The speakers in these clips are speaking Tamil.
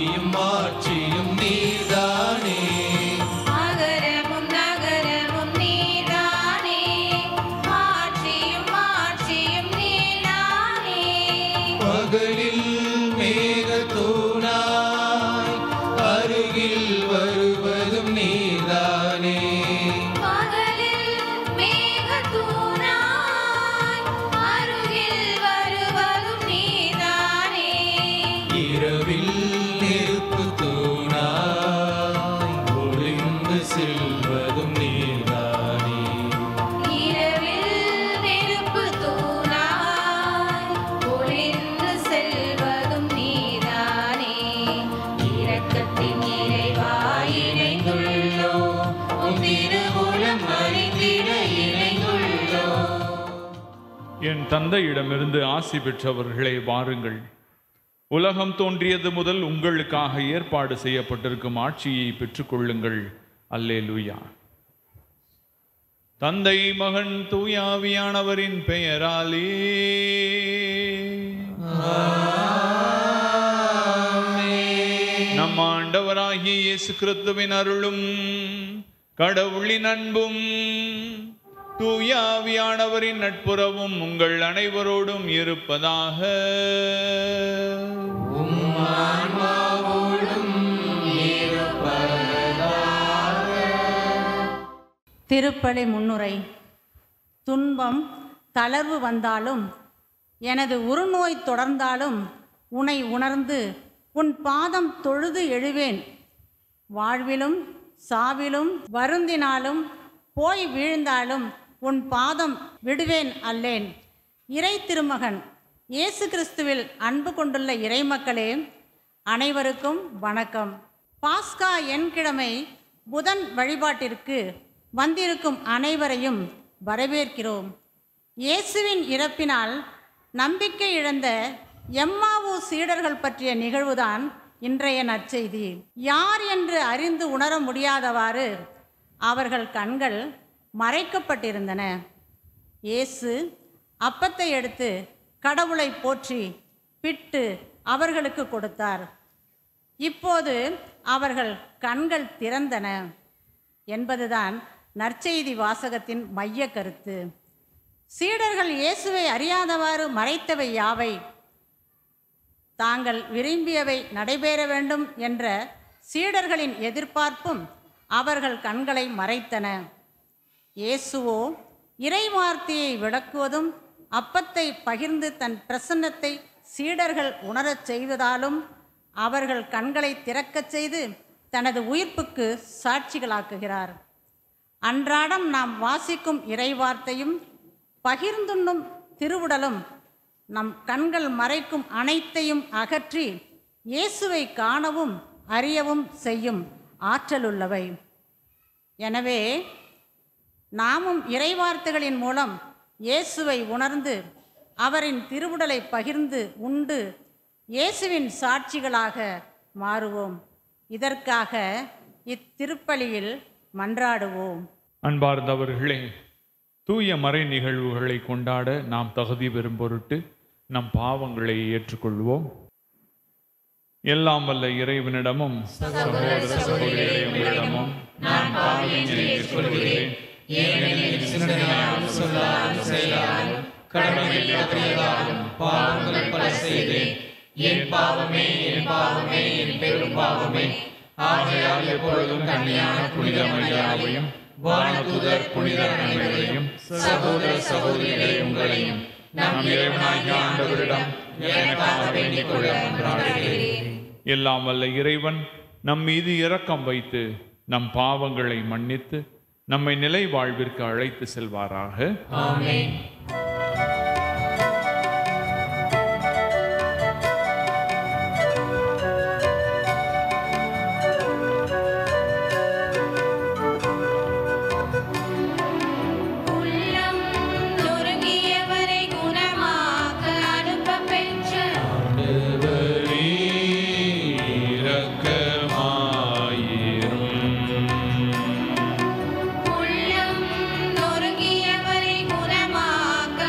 ஆட்சியும் மாட்சியும் நீர்தானே அகரமும் நகரமும் நீதானே ஆட்சியும் மாட்சியும் நீதானே பகலில் மேகத்தூணாய் அருகில் வருவதும் நீர்தானே பகலில் மேகத்தூணாய் அருகில் வருவதும் நீதானே இரவில் நெருப்பு தூணாய் ஒளிந்து செல்வதும் நீர்தானே இரவில் நெருப்பு தூணாய் ஒளிந்து செல்வதும் நீதானே இரக்கத்தின் நிறைவாய் இணைந்துள்ளோ உன் திருவுளம் அறிந்திட இணைந்துள்ளோ என் தந்தையிடமிருந்து ஆசி பெற்றவர்களே வாருங்கள் உலகம் தோன்றியது முதல் உங்களுக்காக ஏற்பாடு செய்யப்பட்டிருக்கும் ஆட்சியை பெற்றுக்கொள்ளுங்கள் அல்லேலூயா தந்தை மகன் தூயாவியானவரின் பெயராலே நம் ஆண்டவராகிய இயேசு கிறிஸ்துவின் அருளும் கடவுளின் அன்பும் தூயாவியானவரின் நட்புறவும் உங்கள் அனைவரோடும் இருப்பதாக திருப்பலி முன்னுரை துன்பம் தளர்வு வந்தாலும் எனது உருநோய் தொடர்ந்தாலும் உனை உணர்ந்து உன் பாதம் தொழுது எழுவேன் வாழ்விலும் சாவிலும் வருந்தினாலும் போய் வீழ்ந்தாலும் உன் பாதம் விடுவேன் அல்லேன் இறை திருமகன் இயேசு கிறிஸ்துவில் அன்பு கொண்டுள்ள இறைமக்களே அனைவருக்கும் வணக்கம் பாஸ்கா எண்கிழமை புதன் வழிபாட்டிற்கு வந்திருக்கும் அனைவரையும் வரவேற்கிறோம் இயேசுவின் இறப்பினால் நம்பிக்கை இழந்த எம்மாவு சீடர்கள் பற்றிய நிகழ்வுதான் இன்றைய நற்செய்தி யார் என்று அறிந்து உணர முடியாதவாறு அவர்கள் கண்கள் மறைக்கப்பட்டிருந்தன இயேசு அப்பத்தை எடுத்து கடவுளை போற்றி பிட்டு அவர்களுக்கு கொடுத்தார் இப்போது அவர்கள் கண்கள் திறந்தன என்பதுதான் நற்செய்தி வாசகத்தின் மைய கருத்து சீடர்கள் இயேசுவை அறியாதவாறு மறைத்தவை யாவை தாங்கள் விரும்பியவை நடைபெற வேண்டும் என்ற சீடர்களின் எதிர்பார்ப்பும் அவர்கள் கண்களை மறைத்தன இயேசுவோ இறைவார்த்தையை விளக்குவதும் அப்பத்தை பகிர்ந்து தன் பிரசன்னத்தை சீடர்கள் உணரச் செய்வதாலும் அவர்கள் கண்களை திறக்கச் செய்து தனது உயிர்ப்புக்கு சாட்சிகளாக்குகிறார் அன்றாடம் நாம் வாசிக்கும் இறைவார்த்தையும் பகிர்ந்துண்ணும் திருவுடலும் நம் கண்கள் மறைக்கும் அனைத்தையும் அகற்றி இயேசுவை காணவும் அறியவும் செய்யும் ஆற்றலுள்ளவை எனவே நாமும் இறைவார்த்தைகளின் மூலம் இயேசுவை உணர்ந்து அவரின் திருவுடலை பகிர்ந்து உண்டு இயேசுவின் சாட்சிகளாக மாறுவோம் இதற்காக இத்திருப்பலியில் மன்றாடுவோம் அன்பார்ந்தவர்களே தூய மறை நிகழ்வுகளை கொண்டாட நாம் தகுதி பெறும் பொருட்டு நம் பாவங்களை ஏற்றுக்கொள்வோம் எல்லாம் வல்ல இறைவனிடமும் சகோதர சகோதரிகளே உங்களிடமும் நான் பாவங்களை ஏற்றுக்கொள்கிறேன் ஏனெனில் சிந்தனையாலும் சொல்லாலும் செயலாலும் கடமையில் தவறியதாலும் பாவங்கள் பல செய்தேன் என் பாவமே என் பாவமே என் பெரும் பாவமே ஆகையால் எப்பொழுதும் கன்னியான புனித மரியாதையும் வானதுதர் புனித அனைவரையும் சகோதர சகோதரிகளே உங்களையும் நம் இறைவனாகிய ஆண்டவரிடம் எனக்காக வேண்டிக் கொள்ள மன்றாடுகிறேன் எல்லாம் வல்ல இறைவன் நம் மீது இரக்கம் வைத்து நம் பாவங்களை மன்னித்து நம்மை நிலை வாழ்விற்கு அழைத்து செல்வாராக உள்ளம் நொறுங்கியவரை குணமாக்க அனுப்பப் பெற்ற ஆண்டவரே, இரக்கமாயிரும். உள்ளம் நொறுங்கியவரை குணமாக்க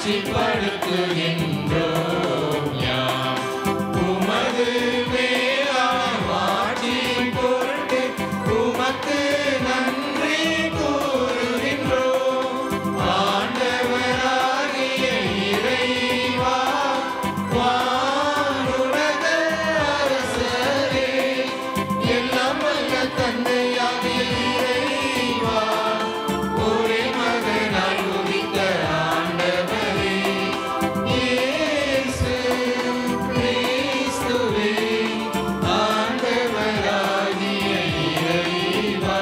மாட்சிப்படுத்துகின்றோம் யாம் உமது மேலான மாட்சியின் பொருட்டு உமக்கு நன்றி கூறுகின்றோம் ஆண்டவராகிய இறைவா வானுலக அரசரே எல்லாம் வல்ல தந்தையாகிய இறைவா ஒரே மகனாய் உதித்த ஆண்டவரே இயேசு கிறிஸ்துவே ஆண்டவராகிய இறைவா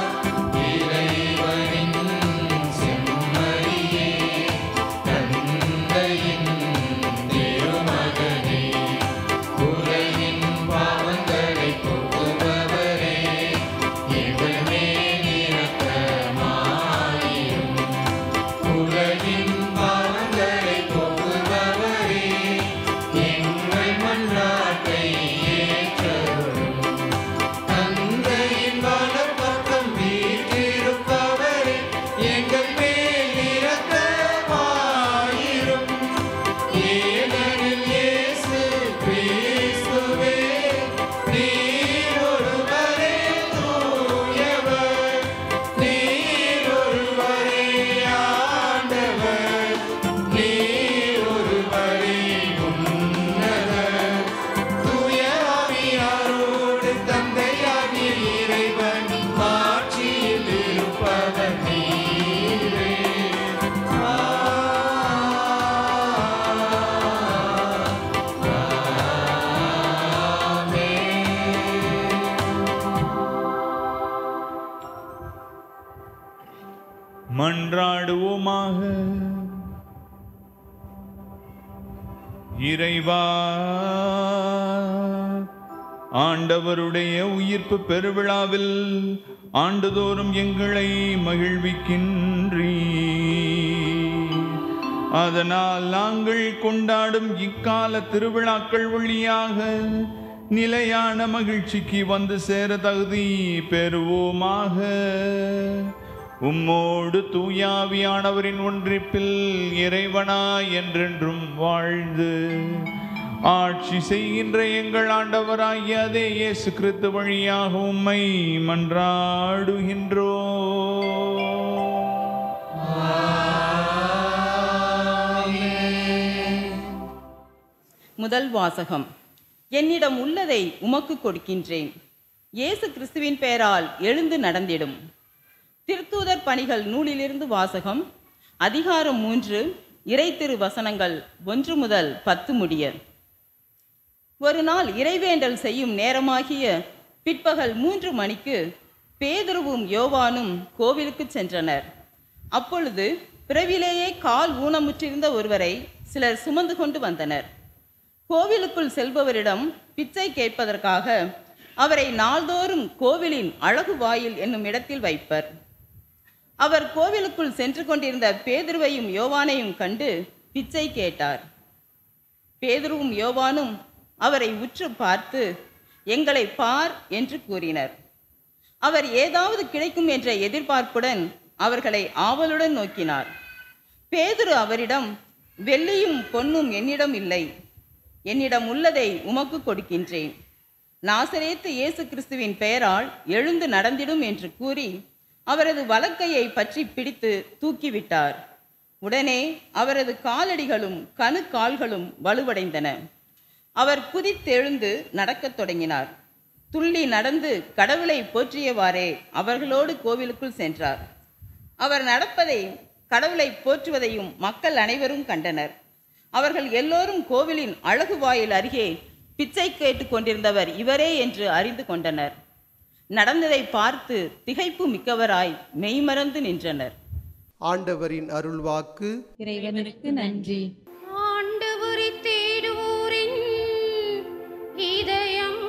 இறைவனின் செம்மறியே தந்தையின் திருமகனே உலகின் பாவங்களை போக்குபவரே எங்கள் மேல் இரக்கமாயிரும் உலகின் பாவங்களை போக்குபவரே எங்கள் மன்றாட்டை ஏற்றருளும் தந்தையின் வலப்பக்கம் வீற்றிருப்பவரே எங்கள் மேல் இரக்கமாயிரும் ஏனெனில் இயேசு கிறிஸ்துவே நீர் ஒருவரே தூயவர் நீர் ஒருவரே ஆண்டவர் நீர் ஒருவரே உன்னதர் தூய ஆவியாரோடு தந்தையாகிய இறைவன் மாட்சியில் இருப்பவர் நீரே மன்றாடுவோமாக இறைவா ஆண்டவருடைய உயிர்ப்பு பெருவிழாவில் ஆண்டுதோறும் எங்களை மகிழ்விக்கின்றீ அதனால் நாங்கள் கொண்டாடும் இக்கால திருவிழாக்கள் வழியாக நிலையான மகிழ்ச்சிக்கு வந்து சேர தகுதி பெறுவோமாக உம்மோடு தூயாவியானவரின் ஒன்றிப்பில் இறைவனா என்றென்றும் வாழ்ந்து ஆட்சி செய்கின்ற எங்கள் ஆண்டவராகிய அதே இயேசு கிறிஸ்து வழியாக உம்மை மன்றாடுகின்றோம் முதல் வாசகம் என்னிடம் உள்ளதை உமக்கு கொடுக்கின்றேன் இயேசு கிறிஸ்துவின் பெயரால் எழுந்து நடந்திடும் திருத்தூதர் பணிகள் நூலிலிருந்து வாசகம் அதிகாரம் மூன்று இறைத்திரு வசனங்கள் ஒன்று முதல் பத்து முடிய ஒரு நாள் இறைவேண்டல் செய்யும் நேரமாகிய பிற்பகல் மூன்று மணிக்கு பேதுருவும் யோவானும் கோவிலுக்கு சென்றனர் அப்பொழுது பிறவிலேயே கால் ஊனமுற்றிருந்த ஒருவரை சிலர் சுமந்து கொண்டு வந்தனர் கோவிலுக்குள் செல்பவரிடம் பிச்சை கேட்பதற்காக அவரை நாள்தோறும் கோவிலின் அழகு வாயில் என்னும் இடத்தில் வைப்பர் அவர் கோவிலுக்குள் சென்று கொண்டிருந்த பேதுருவையும் யோவானையும் கண்டு பிச்சை கேட்டார் பேதுருவும் யோவானும் அவரை உற்று பார்த்து எங்களை பார் என்று கூறினர் அவர் ஏதாவது கிடைக்கும் என்ற எதிர்பார்ப்புடன் அவர்களை ஆவலுடன் நோக்கினார் பேதுரு அவரிடம் வெள்ளியும் பொன்னும் என்னிடம் இல்லை என்னிடம் உள்ளதை உமக்கு கொடுக்கின்றேன் நாசரேத்து இயேசு கிறிஸ்துவின் பெயரால் எழுந்து நடந்திடும் என்று கூறி அவரது வலக்கையை பற்றி பிடித்து தூக்கிவிட்டார் உடனே அவரது காலடிகளும் கணு கால்களும் வலுவடைந்தன அவர் குதித்தெழுந்து நடக்கத் தொடங்கினார் துள்ளி நடந்து கடவுளை போற்றியவாறே அவர்களோடு கோவிலுக்குள் சென்றார் அவர் நடப்பதை கடவுளை போற்றுவதையும் மக்கள் அனைவரும் கண்டனர் அவர்கள் எல்லோரும் கோவிலின் அழகு வாயில் அருகே பிச்சை கேட்டுக் கொண்டிருந்தவர் இவரே என்று அறிந்து கொண்டனர் நடந்ததை பார்த்து திகைப்பு மிக்கவராய் மெய்மறந்து நின்றனர் ஆண்டவரின் அருள்வாக்கு இறைவனுக்கு நன்றி ஆண்டவரை தேடுவோரின் இதயம்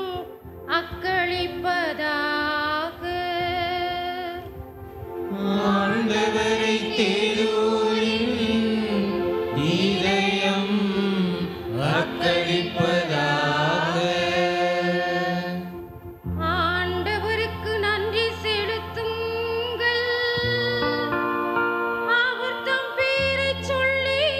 அக்களிப்பதாக ஆண்டவரை தேடுவோரின் இதயம் அக்களிப்பதாக ஆண்டவருக்கு நன்றி செலுத்துங்கள் அவர் தம் பேரைச் சொல்லி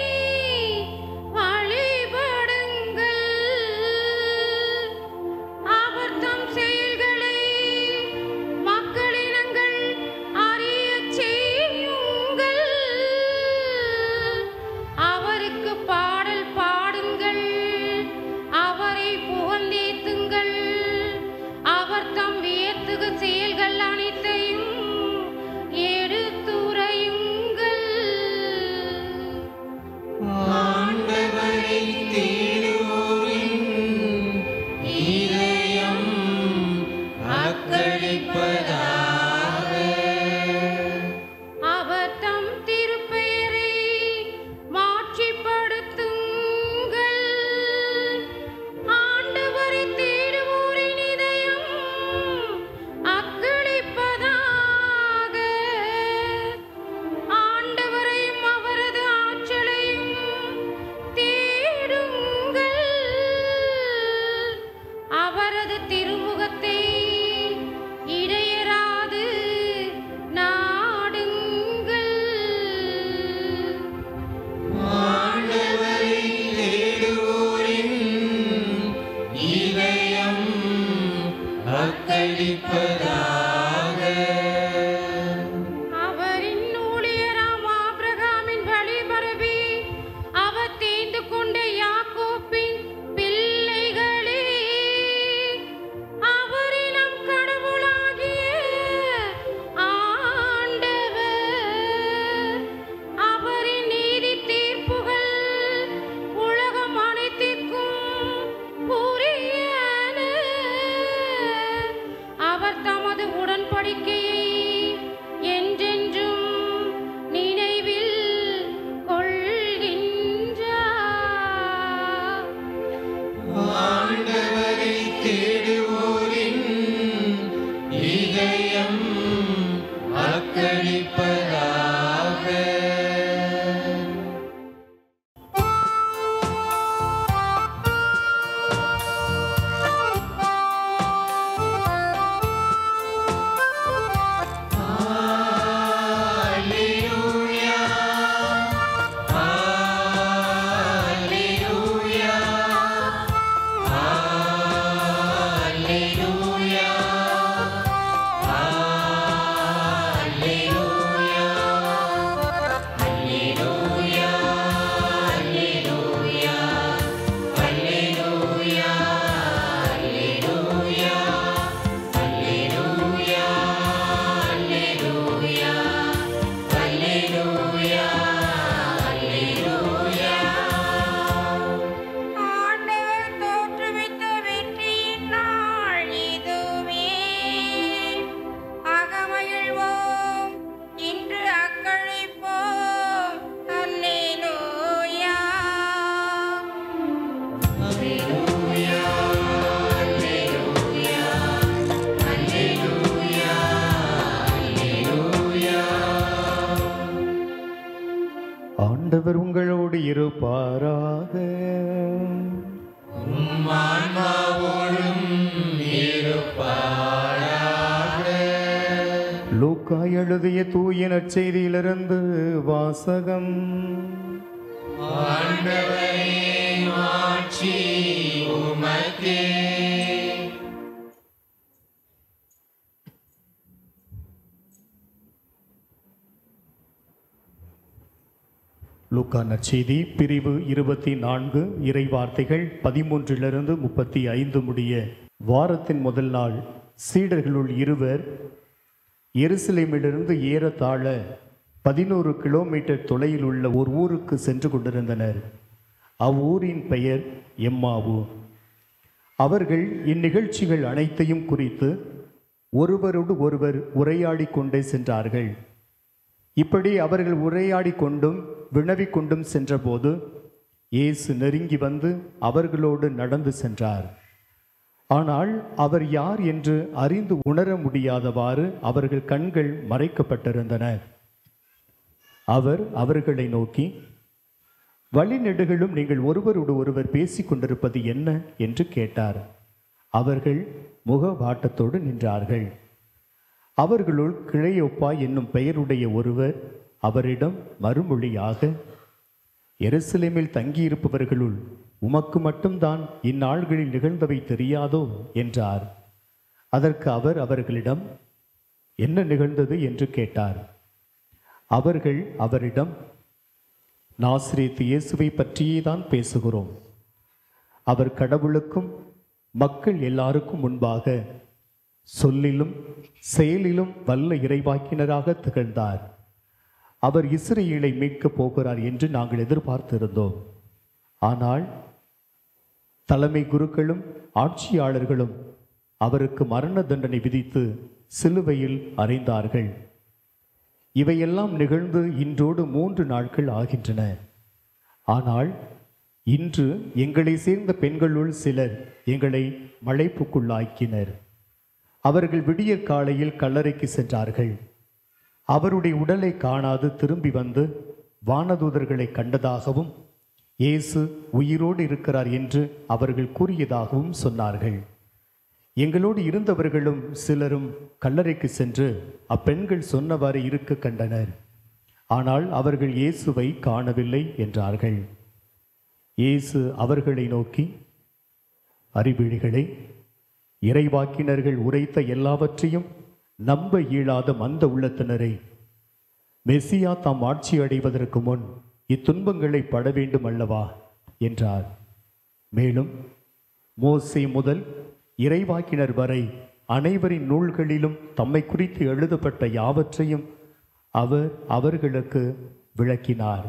ஆண்டவரை தேடுவோரின் இதயம் அக்களிப்பதாக அவர் தம் திருப்பெயரை மாட்சிப்படுத்துங்கள் ஆண்டவரை தேடுவோரின் இதயம் அக்களிப்பதாக ஆண்டவரையும் அவரது ஆற்றலையும் தேடுங்கள் அவரது திருமுகத்தை இடையராது நாடுங்கள் ஆண்டவரை தேடுவோரின் இதயம் அக்களிப்பதாக அவரின் ஊழியராம் ஆபிரகாமின் வழிபரவி அவர் தேர்ந்து கொண்ட யாக்கோப்பின் பிள்ளைகளே அவரே நம் கடவுளாகிய ஆண்டவர் அவரின் நீதி தீர்ப்புகள் உலகம் அனைத்திற்கும் உரியன அவர் தமது உடன்படிக்கையை என்றென்றும் நினைவில் கொள்கின்றார் ஆண்டவரை தேடுவோரின் இதயம் அக்களிப்பதாக Alleluia. Alleluia. Alleluia. Alleluia. Alleluia. Alleluia. Alleluia. Alleluia. Alleluia. Alleluia. Alleluia. Alleluia. ஆண்டவர் தோற்றுவித்த வெற்றியின் நாள் இதுவே அகமகிழ்வோம் இன்று அக்களிப்போம் அல்லேலூயா ஆண்டவர் உங்களோடு இருப்பாராக ஆன்மாவோடும் இருப்பாராக லூக்காய் எழுதிய தூய நற்செய்தியிலிருந்து வாசகம் ஆண்டவரே மாட்சி உமக்கே லூக்கா நற்செய்தி பிரிவு இருபத்தி நான்கு இறை வார்த்தைகள் பதிமூன்றிலிருந்து முப்பத்தி ஐந்து முடிய வாரத்தின் முதல் நாள் சீடர்களுள் இருவர் எருசலேமிலிருந்து ஏறத்தாழ பதினோரு கிலோமீட்டர் தொலைவில் உள்ள ஒரு ஊருக்கு சென்று கொண்டிருந்தனர் அவ்வூரின் பெயர் எம்மாவு அவர்கள் இந்நிகழ்ச்சிகள் அனைத்தையும் குறித்து ஒருவரோடு ஒருவர் உரையாடி கொண்டே சென்றார்கள் இப்படி அவர்கள் உரையாடி கொண்டும் வினவிக் கொண்டும் சென்றபோது இயேசு நெருங்கி வந்து அவர்களோடு நடந்து சென்றார் ஆனால் அவர் யார் என்று அறிந்து உணர முடியாதவாறு அவர்கள் கண்கள் மறைக்கப்பட்டிருந்தன அவர் அவர்களை நோக்கி வழிநெடுகளும் நீங்கள் ஒருவரோடு ஒருவர் பேசிக் கொண்டிருப்பது என்ன என்று கேட்டார் அவர்கள் முகவாட்டத்தோடு நின்றார்கள் அவர்களுள் கிளையொப்பா என்னும் பெயருடைய ஒருவர் அவரிடம் மறுமொழியாக எருசலேமில் தங்கியிருப்பவர்களுள் உமக்கு மட்டும்தான் இந்நாள்களில் நிகழ்ந்தவை தெரியாதோ என்றார் அதற்கு அவர் அவர்களிடம் என்ன நிகழ்ந்தது என்று கேட்டார் அவர்கள் அவரிடம் நாசிரியத் இயேசுவை பற்றியே தான் பேசுகிறோம் அவர் கடவுளுக்கும் மக்கள் எல்லாருக்கும் முன்பாக சொல்லிலும் செயலிலும் வல்ல இறைவாக்கினராக திகழ்ந்தார் அவர் இஸ்ரேலை மீட்கப் போகிறார் என்று நாங்கள் எதிர்பார்த்திருந்தோம் ஆனால் தலைமை குருக்களும் ஆட்சியாளர்களும் அவருக்கு மரண தண்டனை விதித்து சிலுவையில் அறைந்தார்கள் இவையெல்லாம் நிகழ்ந்து இன்றோடு மூன்று நாட்கள் ஆகின்றன ஆனால் இன்று எங்களை சேர்ந்த பெண்களுள் சிலர் எங்களை மலைப்புக்குள்ளாக்கினர் அவர்கள் விடியற் காலையில் கல்லறைக்கு சென்றார்கள் அவருடைய உடலை காணாது திரும்பி வந்து வானதூதர்களை கண்டதாகவும் இயேசு உயிரோடு இருக்கிறார் என்று அவர்கள் கூறியதாகவும் சொன்னார்கள் எங்களோடு இருந்தவர்களும் சிலரும் கல்லறைக்கு சென்று அப்பெண்கள் சொன்னவாறு இருக்க கண்டனர் ஆனால் அவர்கள் இயேசுவை காணவில்லை என்றார்கள் இயேசு அவர்களை நோக்கி அறிவிழிகளே இறைவாக்கினர்கள் உரைத்த எல்லாவற்றையும் நம்ப இயலாத மந்த உள்ளத்தினரை மெசியா தாம் ஆட்சி அடைவதற்கு முன் இத்துன்பங்களை பட வேண்டும் அல்லவா என்றார் மேலும் மோசே முதல் இறைவாக்கினர் வரை அனைவரின் நூல்களிலும் தம்மை குறித்து எழுதப்பட்ட யாவற்றையும் அவர் அவர்களுக்கு விளக்கினார்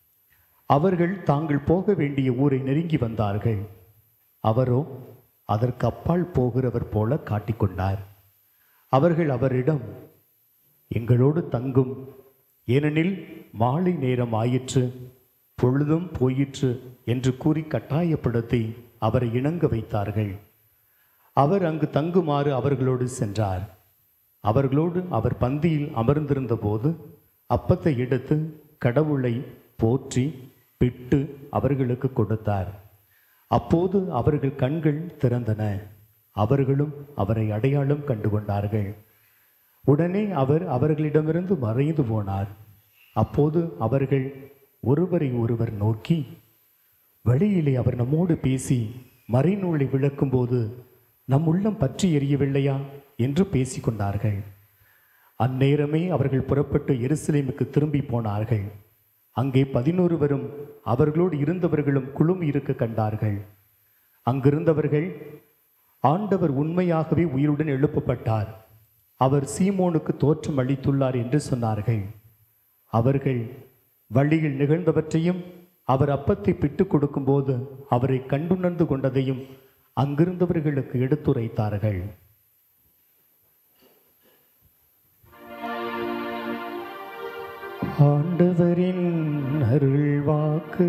அவர்கள் தாங்கள் போக வேண்டிய ஊரை நெருங்கி வந்தார்கள் அவரோ அதற்கு அப்பால் போகிறவர் போல காட்டிக்கொண்டார் அவர்கள் அவரிடம் எங்களோடு தங்கும் ஏனெனில் மாலை நேரம் ஆயிற்று பொழுதும் போயிற்று என்று கூறி கட்டாயப்படுத்தி அவரை இணங்க வைத்தார்கள் அவர் அங்கு தங்குமாறு அவர்களோடு சென்றார் அவர்களோடு அவர் பந்தியில் அமர்ந்திருந்த போது அப்பத்தை எடுத்து கடவுளை போற்றி பிட்டு அவர்களுக்கு கொடுத்தார் அப்போது அவர்கள் கண்கள் திறந்தன அவர்களும் அவரை அடையாளம் கண்டு கொண்டார்கள் உடனே அவர் அவர்களிடமிருந்து மறைந்து போனார் அப்போது அவர்கள் ஒருவரை ஒருவர் நோக்கி வழியிலே அவர் நம்மோடு பேசி மறைநூலை விளக்கும்போது நம் உள்ளம் பற்றி எரியவில்லையா என்று பேசிக்கொண்டார்கள் அந்நேரமே அவர்கள் புறப்பட்டு எருசலேமுக்கு திரும்பி போனார்கள் அங்கே பதினொருவரும் அவர்களோடு இருந்தவர்களும் குழும் இருக்க கண்டார்கள் அங்கிருந்தவர்கள் ஆண்டவர் உண்மையாகவே உயிருடன் எழுப்பப்பட்டார் அவர் சீமோனுக்கு தோற்றம் அளித்துள்ளார் என்று சொன்னார்கள் அவர்கள் வழியில் நிகழ்ந்தவற்றையும் அவர் அப்பத்தை பிட்டு கொடுக்கும்போது அவரை கண்டுணர்ந்து கொண்டதையும் அங்கிருந்தவர்களுக்கு எடுத்துரைத்தார்கள் ஆண்டவரின் அருள் வாக்கு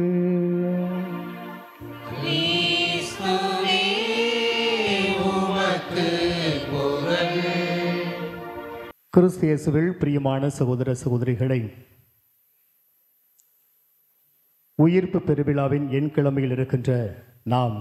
கிறிஸ்துவே உமக்கு புகழ் கிறிஸ்து இயேசுவில் பிரியமான சகோதர சகோதரிகளை உயிர்ப்பு பெருவிழாவின் எண் கிழமையில் இருக்கின்ற நாம்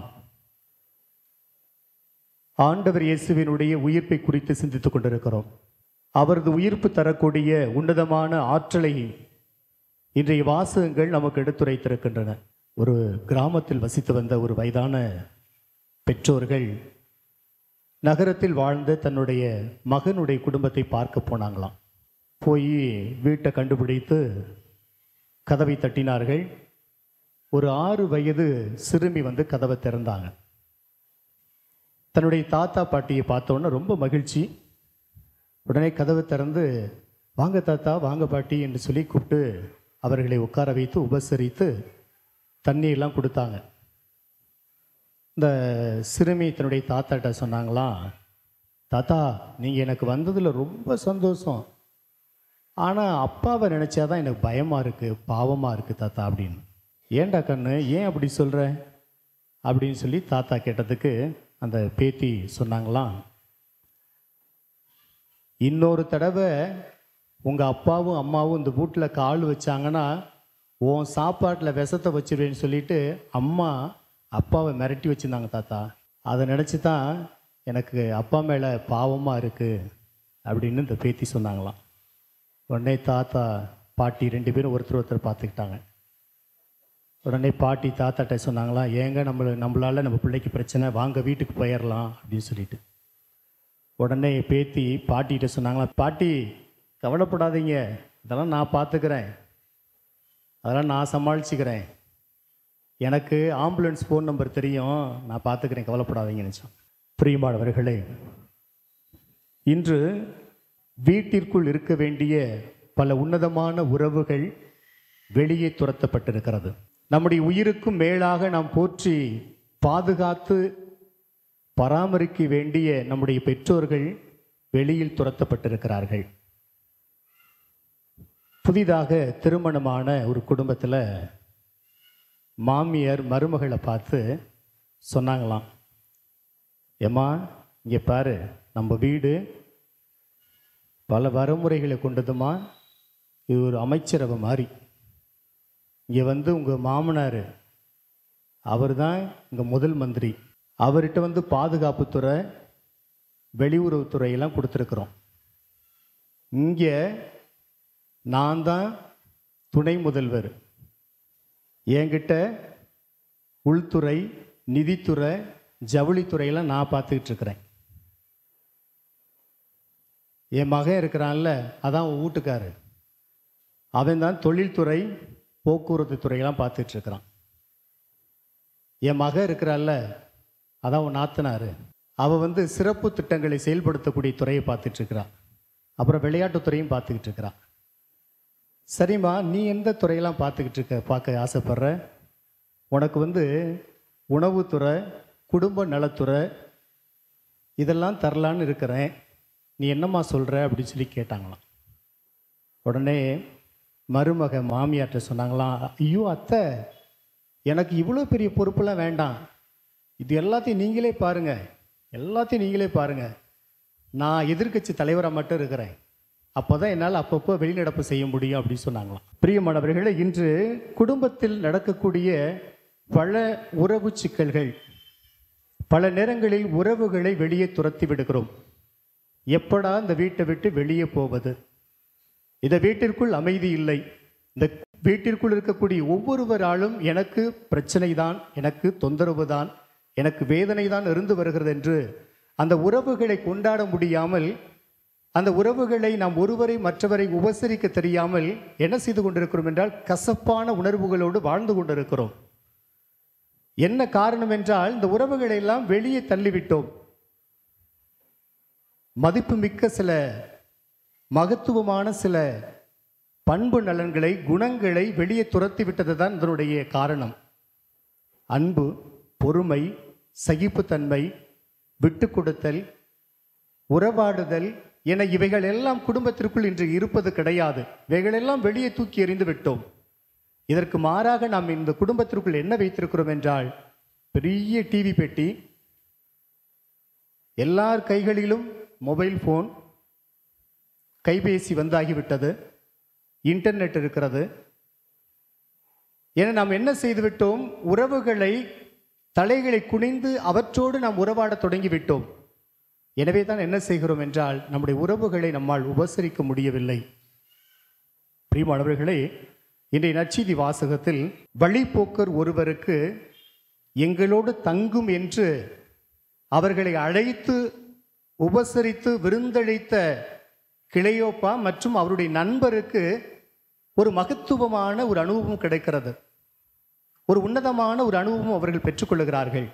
ஆண்டவர் இயேசுவினுடைய உயிர்ப்பை குறித்து சிந்தித்துக் கொண்டிருக்கிறோம் அவரது உயிர்ப்பு தரக்கூடிய உன்னதமான ஆற்றலை இன்றைய வாசகங்கள் நமக்கு எடுத்துரைத்திருக்கின்றன ஒரு கிராமத்தில் வசித்து வந்த ஒரு வயதான பெற்றோர்கள் நகரத்தில் வாழ்ந்த தன்னுடைய மகனுடைய குடும்பத்தை பார்க்க போனாங்களாம் போய் வீட்டை கண்டுபிடித்து கதவை தட்டினார்கள் ஒரு ஆறு வயது சிறுமி வந்து கதவை திறந்தாங்க தன்னுடைய தாத்தா பாட்டியை பார்த்தோன்னே ரொம்ப மகிழ்ச்சி உடனே கதவை திறந்து வாங்க தாத்தா வாங்க பாட்டி என்று சொல்லி கூப்பிட்டு அவர்களை உட்கார வைத்து உபசரித்து தண்ணியெல்லாம் கொடுத்தாங்க இந்த சிறுமி தன்னுடைய தாத்தாட்ட சொன்னாங்களாம் தாத்தா நீங்கள் எனக்கு வந்ததில் ரொம்ப சந்தோஷம் ஆனால் அப்பாவை நினச்சாதான் எனக்கு பயமாக இருக்குது பாவமாக இருக்குது தாத்தா அப்படின்னு ஏன்டா கண்ணு ஏன் அப்படி சொல்கிற அப்படின்னு சொல்லி தாத்தா கேட்டதுக்கு அந்த பேத்தி சொன்னாங்களாம் இன்னொரு தடவை உங்கள் அப்பாவும் அம்மாவும் இந்த வீட்டில் கால் வச்சாங்கன்னா உன் சாப்பாட்டில் விஷத்தை வச்சிருவேன்னு சொல்லிட்டு அம்மா அப்பாவை மிரட்டி வச்சுருந்தாங்க தாத்தா அதை நினச்சி தான் எனக்கு அப்பா மேலே பாவமாக இருக்குது அப்படின்னு இந்த பேத்தி சொன்னாங்களாம் உடனே தாத்தா பாட்டி ரெண்டு பேரும் ஒருத்தர் ஒருத்தர் பார்த்துக்கிட்டாங்க உடனே பாட்டி தாத்தாட்ட சொன்னாங்களா ஏங்க நம்மள நம்மளால் நம்ம பிள்ளைக்கு பிரச்சனை வாங்க வீட்டுக்கு போயிடலாம் அப்படின்னு சொல்லிட்டு உடனே பேத்தி பாட்டிகிட்ட சொன்னாங்களா பாட்டி கவலைப்படாதீங்க இதெல்லாம் நான் பார்த்துக்கிறேன் அதெல்லாம் நான் சமாளிச்சுக்கிறேன் எனக்கு ஆம்புலன்ஸ் ஃபோன் நம்பர் தெரியும் நான் பார்த்துக்கிறேன் கவலைப்படாதீங்கன்னு சொன்னேன் பிரியமானவர்களே இன்று வீட்டிற்குள் இருக்க வேண்டிய பல உன்னதமான உறவுகள் வெளியே துரத்தப்பட்டிருக்கிறது நம்முடைய உயிருக்கும் மேலாக நாம் போற்றி பாதுகாத்து பராமரிக்க வேண்டிய நம்முடைய பெற்றோர்கள் வெளியில் துரத்தப்பட்டிருக்கிறார்கள் புதிதாக திருமணமான ஒரு குடும்பத்தில் மாமியார் மருமகளை பார்த்து சொன்னாங்களாம் ஏம்மா இங்கே பாரு நம்ம வீடு பல வரமுறைகளை கொண்டதுமா இது ஒரு அமைச்சரவை மாதிரி இங்கே வந்து உங்கள் மாமனார் அவர் தான் இங்கே முதல் மந்திரி அவர்கிட்ட வந்து பாதுகாப்புத்துறை வெளியுறவுத்துறையெல்லாம் கொடுத்துருக்குறோம் இங்கே நான் தான் துணை முதல்வர் என்கிட்ட உள்துறை நிதித்துறை ஜவுளித்துறையெல்லாம் நான் பார்த்துக்கிட்டு இருக்கிறேன் என் மகன் இருக்கிறான்ல அதான் உன் வீட்டுக்காரு அவன் தான் தொழில்துறை போக்குவரத்து துறையெல்லாம் பார்த்துட்டு இருக்கிறான் என் மகன் இருக்கிறாள்ல அதான் உன் நாத்தனாரு அவள் வந்து சிறப்பு திட்டங்களை செயல்படுத்தக்கூடிய துறையை பார்த்துட்டு இருக்கிறான் அப்புறம் விளையாட்டுத்துறையும் பார்த்துக்கிட்டு இருக்கிறான் சரிம்மா நீ எந்த துறையெல்லாம் பார்த்துக்கிட்டு இருக்க பார்க்க ஆசைப்படுற உனக்கு வந்து உணவுத்துறை குடும்ப நலத்துறை இதெல்லாம் தரலான்னு இருக்கிறேன் நீ என்னம்மா சொல்கிற அப்படின்னு சொல்லி கேட்டாங்களாம் உடனே மருமக மாமியார்ட்ட சொன்னாங்களாம் ஐயோ அத்தை எனக்கு இவ்வளோ பெரிய பொறுப்பெல்லாம் வேண்டாம் இது எல்லாத்தையும் நீங்களே பாருங்கள் எல்லாத்தையும் நீங்களே பாருங்கள் நான் எதிர்க்கட்சி தலைவராக மட்டும் இருக்கிறேன் அப்போ தான் என்னால் அப்பப்போ வெளிநடப்பு செய்ய முடியும் அப்படின்னு சொன்னாங்களாம் பிரியமானவர்களே இன்று குடும்பத்தில் நடக்கக்கூடிய பல உறவு சிக்கல்கள் பல நேரங்களில் உறவுகளை வெளியே துரத்தி விடுகிறோம் எப்படா இந்த வீட்டை விட்டு வெளியே போவது இந்த வீட்டிற்குள் அமைதி இல்லை இந்த வீட்டிற்குள் இருக்கக்கூடிய ஒவ்வொருவராலும் எனக்கு பிரச்சனை தான் எனக்கு தொந்தரவு தான் எனக்கு வேதனை தான் இருந்து வருகிறது என்று அந்த உறவுகளை கொண்டாட முடியாமல் அந்த உறவுகளை நாம் ஒருவரை மற்றவரை உபசரிக்க தெரியாமல் என்ன செய்து கொண்டிருக்கிறோம் என்றால் கசப்பான உணர்வுகளோடு வாழ்ந்து கொண்டிருக்கிறோம் என்ன காரணம் என்றால் இந்த உறவுகளை எல்லாம் வெளியே தள்ளிவிட்டோம் மதிப்புமிக்க சில மகத்துவமான சில பண்பு நலன்களை குணங்களை வெளியே துரத்தி விட்டது தான் இதனுடைய காரணம் அன்பு பொறுமை சகிப்புத்தன்மை விட்டு கொடுத்தல் உறவாடுதல் என இவைகள் எல்லாம் குடும்பத்திற்குள் இன்று இருப்பது கிடையாது இவைகளெல்லாம் வெளியே தூக்கி எறிந்து விட்டோம் இதற்கு மாறாக நாம் இந்த குடும்பத்திற்குள் என்ன வைத்திருக்கிறோம் என்றால் பெரிய டிவி பெட்டி எல்லார் கைகளிலும் மொபைல் ஃபோன் கைபேசி வந்தாகிவிட்டது இன்டர்நெட் இருக்கிறது என நாம் என்ன செய்துவிட்டோம் உறவுகளை தலைகளை குனிந்து அவற்றோடு நாம் உறவாடத் தொடங்கிவிட்டோம் எனவே தான் என்ன செய்கிறோம் என்றால் நம்முடைய உறவுகளை நம்மால் உபசரிக்க முடியவில்லை பிரியமானவர்களே இன்றைய நற்செய்தி வாசகத்தில் வழிப்போக்கர் ஒருவருக்கு எங்களோடு தங்கும் என்று அவர்களை அழைத்து உபசரித்து விருந்தளித்த கிளையோப்பா மற்றும் அவருடைய நண்பருக்கு ஒரு மகத்துவமான ஒரு அனுபவம் கிடைக்கிறது ஒரு உன்னதமான ஒரு அனுபவம் அவர்கள் பெற்றுக்கொள்கிறார்கள்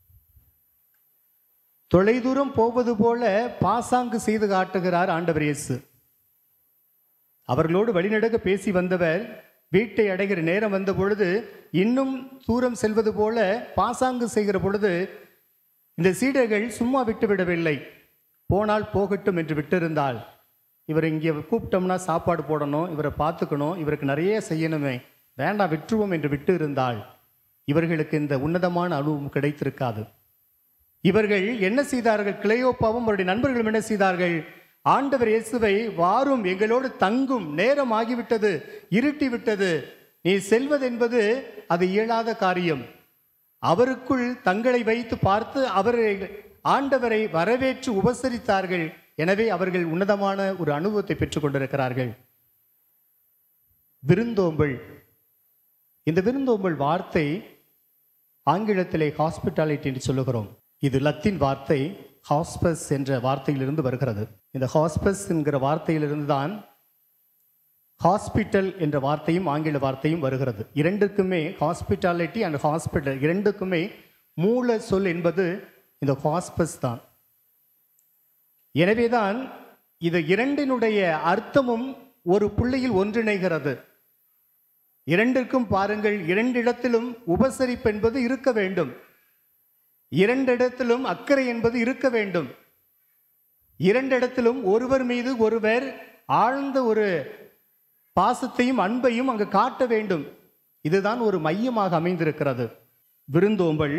தொலைதூரம் போவது போல பாசாங்கு செய்து காட்டுகிறார் ஆண்டவர் இயேசு அவர்களோடு வழிநடக்க பேசி வந்தவர் வீட்டை அடைகிற நேரம் வந்த பொழுது இன்னும் தூரம் செல்வது போல பாசாங்கு செய்கிற பொழுது இந்த சீடர்கள் சும்மா விட்டு விடவில்லை போனால் போகட்டும் என்று விட்டிருந்தால் இவர் இங்கே கூப்பிட்டோம்னா சாப்பாடு போடணும் இவரை பார்த்துக்கணும் இவருக்கு நிறைய செய்யணுமே வேண்டாம் விட்டுருவோம் என்று விட்டு இருந்தால் இவர்களுக்கு இந்த உன்னதமான அனுபவம் கிடைத்திருக்காது இவர்கள் என்ன செய்தார்கள் கிளையோப்பாவும் அவருடைய நண்பர்களும் என்ன செய்தார்கள் ஆண்டவர் இயேசுவை வாரும் எங்களோடு தங்கும் நேரம் ஆகிவிட்டது இருட்டி விட்டது நீ செல்வதென்பது அது இயலாத காரியம் அவருக்குள் தங்களை வைத்து பார்த்து அவரை ஆண்டவரை வரவேற்று உபசரித்தார்கள் எனவே அவர்கள் உன்னதமான ஒரு அனுபவத்தை பெற்றுக் கொண்டிருக்கிறார்கள் விருந்தோம்பல் இந்த விருந்தோம்பல் வார்த்தை ஆங்கிலத்திலே ஹாஸ்பிட்டாலிட்டி என்று சொல்லுகிறோம் இது லத்தீன் வார்த்தை ஹாஸ்பஸ் என்ற வார்த்தையிலிருந்து வருகிறது இந்த ஹாஸ்பஸ் என்கிற வார்த்தையிலிருந்து தான் ஹாஸ்பிட்டல் என்ற வார்த்தையும் ஆங்கில வார்த்தையும் வருகிறது இரண்டுக்குமே ஹாஸ்பிட்டாலிட்டி அண்ட் ஹாஸ்பிட்டல் இரண்டுக்குமே மூல சொல் என்பது இந்த ஹாஸ்பஸ் தான் எனவேதான் இது இரண்டினுடைய அர்த்தமும் ஒரு புள்ளியில் ஒன்றிணைகிறது இரண்டிற்கும் பாருங்கள் இரண்டிடத்திலும் உபசரிப்பு என்பது இருக்க வேண்டும் இரண்டிடத்திலும் அக்கறை என்பது இருக்க வேண்டும் இரண்டிடத்திலும் ஒருவர் மீது ஒருவர் ஆழ்ந்த ஒரு பாசத்தையும் அன்பையும் அங்கு காட்ட வேண்டும் இதுதான் ஒரு மையமாக அமைந்திருக்கிறது விருந்தோம்பல்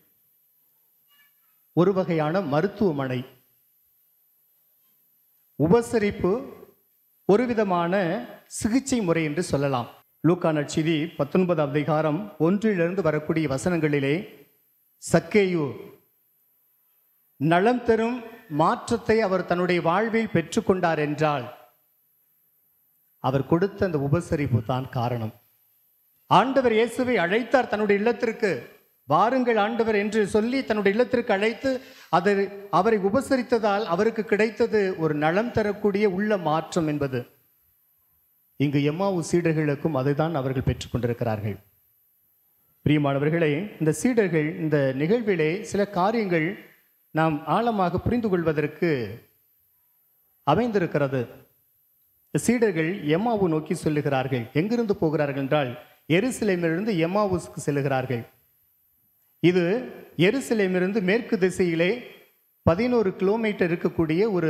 ஒரு வகையான மருத்துவமனை உபசரிப்பு ஒரு விதமான சிகிச்சை முறை என்று சொல்லலாம் லூக்கா நற்செய்தி பத்தொன்பதாம் அதிகாரம் ஒன்றிலிருந்து வரக்கூடிய வசனங்களிலே சக்கேயு நலம் தரும் மாற்றத்தை அவர் தன்னுடைய வாழ்வில் பெற்றுக்கொண்டார் என்றால் அவர் கொடுத்த அந்த உபசரிப்பு தான் காரணம் ஆண்டவர் இயேசுவை அழைத்தார் தன்னுடைய இல்லத்திற்கு வாருங்கள் ஆண்டவர் என்று சொல்லி தன்னுடைய இல்லத்திற்கு அழைத்து அதை அவரை உபசரித்ததால் அவருக்கு கிடைத்தது ஒரு நலம் தரக்கூடிய உள்ள மாற்றம் என்பது இங்கு எம்மாவு சீடர்களுக்கும் அதுதான் அவர்கள் பெற்றுக்கொண்டிருக்கிறார்கள் பிரியமானவர்களே இந்த சீடர்கள் இந்த நிகழ்விலே சில காரியங்கள் நாம் ஆழமாக புரிந்து கொள்வதற்கு அமைந்திருக்கிறது சீடர்கள் எம்மாவு நோக்கி சொல்லுகிறார்கள் எங்கிருந்து போகிறார்கள் என்றால் எருசலேமிலிருந்து எம்மாவுஸ்க்கு செல்லுகிறார்கள் இது எருசலேமிலிருந்து மேற்கு திசையிலே பதினோரு கிலோமீட்டர் இருக்கக்கூடிய ஒரு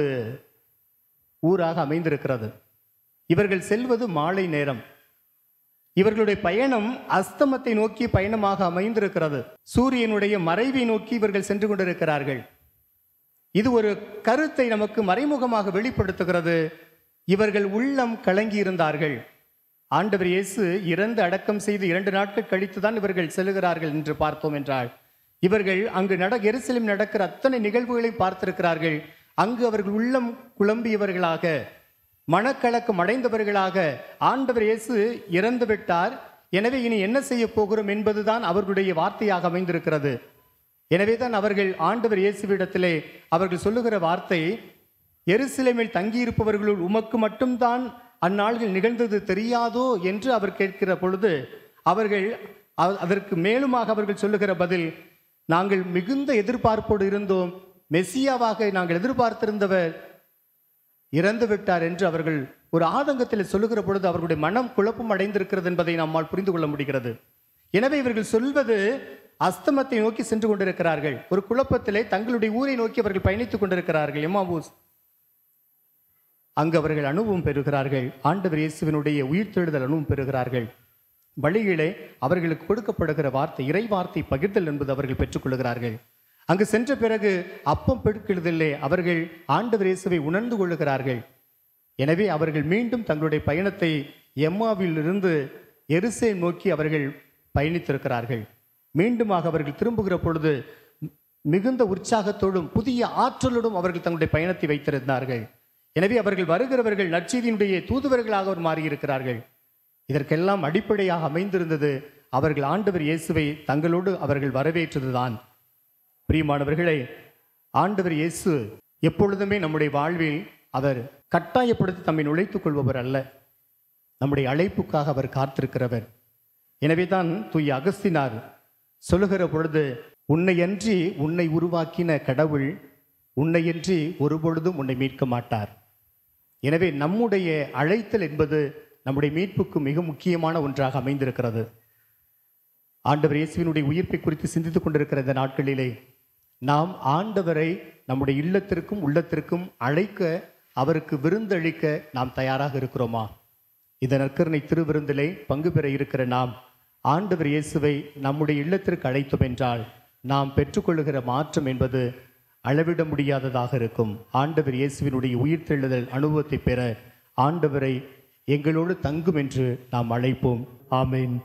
ஊராக அமைந்திருக்கிறது இவர்கள் செல்வது மாலை நேரம் இவர்களுடைய பயணம் அஸ்தமத்தை நோக்கி பயணமாக அமைந்திருக்கிறது சூரியனுடைய மறைவை நோக்கி இவர்கள் சென்று கொண்டிருக்கிறார்கள் இது ஒரு கருத்தை நமக்கு மறைமுகமாக வெளிப்படுத்துகிறது இவர்கள் உள்ளம் கலங்கி இருந்தார்கள் ஆண்டவர் இயேசு இறந்து அடக்கம் செய்து இரண்டு நாட்கள் கழித்து தான் இவர்கள் செல்லுகிறார்கள் என்று பார்த்தோம் என்றால் இவர்கள் அங்கு நட எருசலேம் நடக்கிற அத்தனை நிகழ்வுகளை பார்த்திருக்கிறார்கள் அங்கு அவர்கள் உள்ளம் குழம்பியவர்களாக மனக்கலக்கம் அடைந்தவர்களாக ஆண்டவர் இயேசு இறந்து விட்டார் எனவே இனி என்ன செய்ய போகிறோம் என்பதுதான் அவர்களுடைய வார்த்தையாக அமைந்திருக்கிறது எனவே தான் அவர்கள் ஆண்டவர் இயேசுவிடத்திலே அவர்கள் சொல்லுகிற வார்த்தை எருசலேமில் தங்கியிருப்பவர்களுள் உமக்கு மட்டும்தான் அந்நாள்கள் நிகழ்ந்தது தெரியாதோ என்று அவர் கேட்கிற பொழுது அவர்கள் அ- அதற்கு மேலுமாக அவர்கள் சொல்லுகிற பதில் நாங்கள் மிகுந்த எதிர்பார்ப்போடு இருந்தோம் மெஸ்ஸியாவாக நாங்கள் எதிர்பார்த்திருந்தவர் இறந்து விட்டார் என்று அவர்கள் ஒரு ஆதங்கத்தில் சொல்லுகிற பொழுது அவர்களுடைய மனம் குழப்பம் அடைந்திருக்கிறது என்பதை நம்மால் புரிந்து கொள்ள முடிகிறது எனவே இவர்கள் சொல்வது அஸ்தமத்தை நோக்கி சென்று கொண்டிருக்கிறார்கள் ஒரு குழப்பத்திலே தங்களுடைய ஊரை நோக்கி அவர்கள் பயணித்துக் கொண்டிருக்கிறார்கள் எம்மாவூஸ் அங்கு அவர்கள் அனுபவம் பெறுகிறார்கள் ஆண்டவர் இயேசுவினுடைய உயிர்த்தெழுதல் அனுபவம் பெறுகிறார்கள் வழியிலே அவர்களுக்கு கொடுக்கப்படுகிற வார்த்தை இறை வார்த்தை பகிர்தல் என்பது அவர்கள் பெற்றுக்கொள்கிறார்கள் அங்கு சென்ற பிறகு அப்பம் பெருக்கிறதில்லை அவர்கள் ஆண்டவர் இயேசுவை உணர்ந்து கொள்ளுகிறார்கள் எனவே அவர்கள் மீண்டும் தங்களுடைய பயணத்தை எம்மாவில் இருந்து எருசே நோக்கி அவர்கள் பயணித்திருக்கிறார்கள் மீண்டுமாக அவர்கள் திரும்புகிற பொழுது மிகுந்த உற்சாகத்தோடும் புதிய ஆற்றலோடும் அவர்கள் தங்களுடைய பயணத்தை வைத்திருந்தார்கள் எனவே அவர்கள் வருகிறவர்கள் நற்செய்தியினுடைய தூதுவர்களாக அவர் மாறியிருக்கிறார்கள் இதற்கெல்லாம் அடிப்படையாக அமைந்திருந்தது அவர்கள் ஆண்டவர் இயேசுவை தங்களோடு அவர்கள் வரவேற்றதுதான் பிரியமானவர்களே ஆண்டவர் இயேசு எப்பொழுதுமே நம்முடைய வாழ்வில் அவர் கட்டாயப்படுத்தி தம்மை நுழைத்துக் கொள்பவர் அல்ல நம்முடைய அழைப்புக்காக அவர் காத்திருக்கிறவர் எனவே தான் தூய அகஸ்தினார் சொல்லுகிற பொழுது உன்னையன்றி உன்னை உருவாக்கின கடவுள் உன்னையன்றி ஒருபொழுதும் உன்னை மீட்க மாட்டார் எனவே நம்முடைய அழைத்தல் என்பது நம்முடைய மீட்புக்கு மிக முக்கியமான ஒன்றாக அமைந்திருக்கிறது ஆண்டவர் இயேசுவினுடைய உயிர்ப்பை குறித்து சிந்தித்துக் கொண்டிருக்கிற இந்த நாட்களிலே நாம் ஆண்டவரை நம்முடைய இல்லத்திற்கும் உள்ளத்திற்கும் அழைக்க அவருக்கு விருந்தளிக்க நாம் தயாராக இருக்கிறோமா இந்த நற்கருணை திருவிருந்திலே பங்கு பெற இருக்கிற நாம் ஆண்டவர் இயேசுவை நம்முடைய இல்லத்திற்கு அழைத்தோம் என்றால் நாம் பெற்றுக்கொள்ளுகிற மாற்றம் என்பது அளவிட முடியாததாக இருக்கும் ஆண்டவர் இயேசுவினுடைய உயிர்த்தெழுதல் அனுபவத்தை பெற ஆண்டவரை எங்களோடு தங்கும் என்று நாம் அழைப்போம் ஆமென்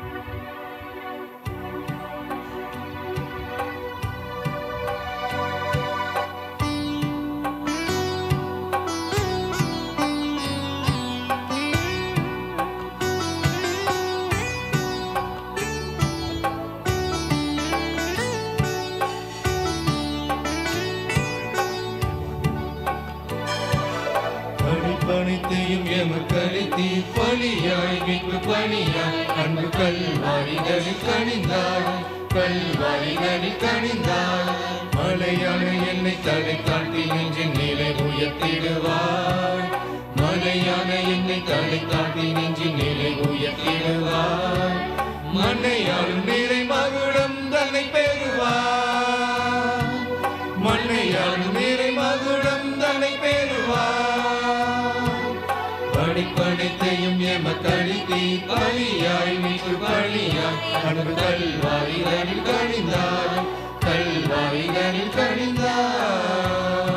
பணிப்பணித்தையும் எமக்களித்தி பலியாய் மீட்பு பணியாய் அன்பு கல்வாரிகளில் கணிந்தாய் கல்வாரிகளில் கணிந்தாய் மலையான என்னை தடை காட்டி நெஞ்சின் நிலை உயர்த்திடுவாய் மலை மலையான என்னை தலை காட்டி நெஞ்சி நிலை உயர்த்திடுவார் மண்ணையாலும் நிறை மகுடம் தன்னை பெறுவார் மண்ணையாலும் நிறை மகுடம் தன்னை பெறுவார் படிப்படித்தையும் எமக்களித்தீ பலியாய் மீட்டு பலியாய் அன்பு கல்வாரிகளில் கணிந்தார் கல்வாரிகளில் கணிந்தார்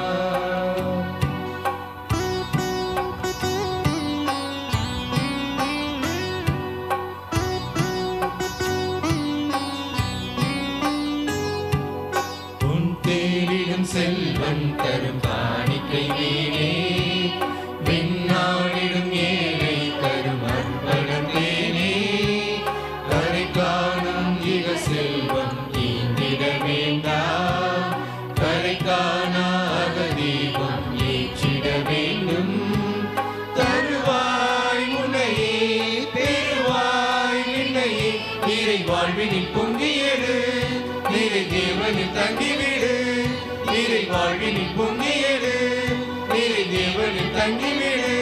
உன் தேரிடும் செல்வன் தரும் காணிக்கை வீணே விண்ணாடிடும் ஏழை தரும் அற்பனம் தேனே கரை காணும் இக செல்வம் ஈந்திட வேண்டாம் கரை காணாக தீபம் ஏற்றிட வேண்டும் தருவாய் முனையே பெருவாய் நின்னையே நீரை வாழ்வினில் பொங்கியடு நீரை தேவனில் தங்கிவிடு நீரை வாழ்வினில் பொங்கியடு நீரை தேவனில் தங்கிவிடு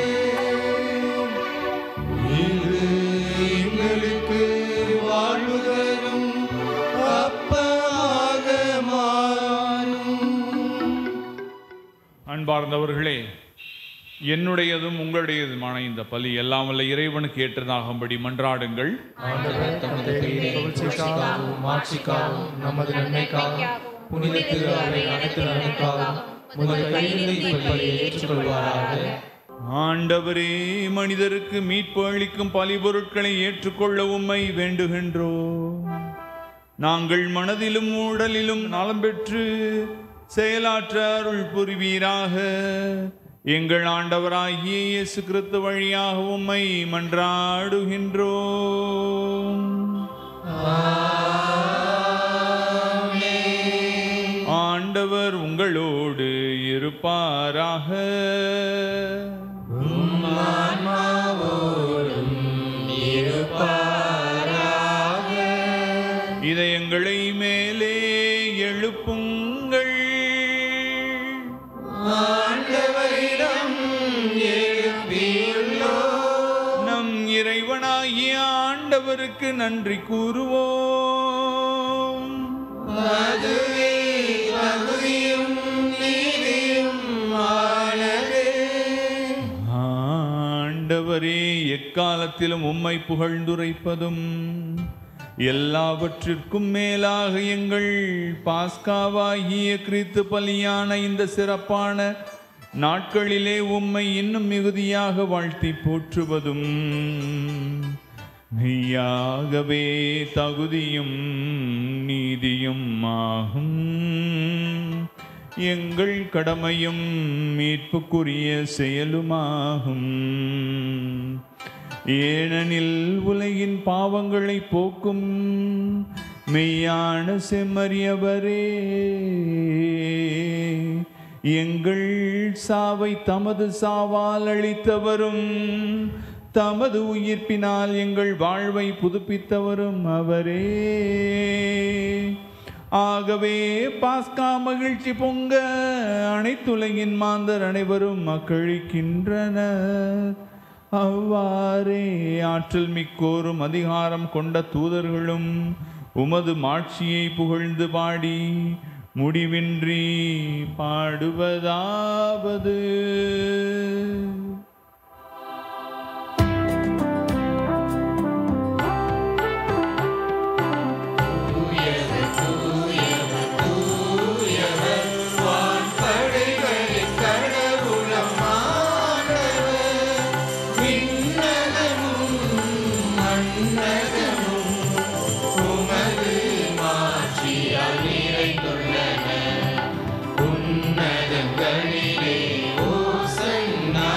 இது எங்களுக்கு வாழ்வு தரும் அப்பமாக மாறும் அன்பார்ந்தவர்களே என்னுடையதும் உங்களுடையதுமான இந்த பலி எல்லாம் வல்ல இறைவனுக்கு ஏற்றதாகும்படி மன்றாடுங்கள் ஆண்டவர் தமது பெயரை புகழ்ச்சிக்காகவும் மாட்சிக்காகவும் நமது நன்மைக்காகவும் புனித திரு அவை அனைத்து நன்மைக்காகவும் முதல் கையிலிருந்து இப்பலியை ஏற்றுக்கொள்வாராக ஆண்டவரே மனிதருக்கு மீட்பு அளிக்கும் பலிபொருட்களை ஏற்றுக்கொள்ள உம்மை வேண்டுகின்றோம் நாங்கள் மனதிலும் உடலிலும் நலம் பெற்று செயலாற்ற அருள் புரிவீராக எங்கள் ஆண்டவராகிய இயேசு கிறிஸ்து வழியாக உம்மை மன்றாடுகின்றோம் ஆண்டவர் உங்களோடு இருப்பாராக இதயங்களை மேலே எழுப்புங்கள் ஆண்டவரிடம் எழுப்பியுள்ளோம் நம் இறைவனாகிய ஆண்டவருக்கு நன்றி கூறுவோம் அதுவே தகுதியும் நீதியும் ஆனதே ஆண்டவரே எக்காலத்திலும் உம்மை புகழ்ந்துரைப்பதும் எல்லாவற்றிற்கும் மேலாக எங்கள் பாஸ்காவாகிய கிறித்து பலியான இந்த சிறப்பான நாட்களிலே உம்மை இன்னும் மிகுதியாக வாழ்த்தி போற்றுவதும் மெய்யாகவே தகுதியும் நீதியும் ஆகும் எங்கள் கடமையும் மீட்புக்குரிய செயலுமாகும் ஏனெனில் உலகின் பாவங்களை போக்கும் மெய்யான செம்மறியவரே எங்கள் சாவை தமது சாவால் அளித்தவரும் தமது உயிர்ப்பினால் எங்கள் வாழ்வை புதுப்பித்தவரும் அவரே ஆகவே பாஸ்கா மகிழ்ச்சி பொங்க அனைத்துலகின் மாந்தர் அனைவரும் மக்கழிக்கின்றனர் அவ்வாறே ஆற்றல் மிக்கோரும் அதிகாரம் கொண்ட தூதர்களும் உமது மாட்சியை புகழ்ந்து பாடி முடிவின்றி பாடுவதாவது படைகளின் கடவுளம் ஆண்டவர் விண்ணகமும் மண்ணகமும் உமது மாட்சியால் நிறைந்துள்ளன உன்னதங்களிலே ஓசன்னா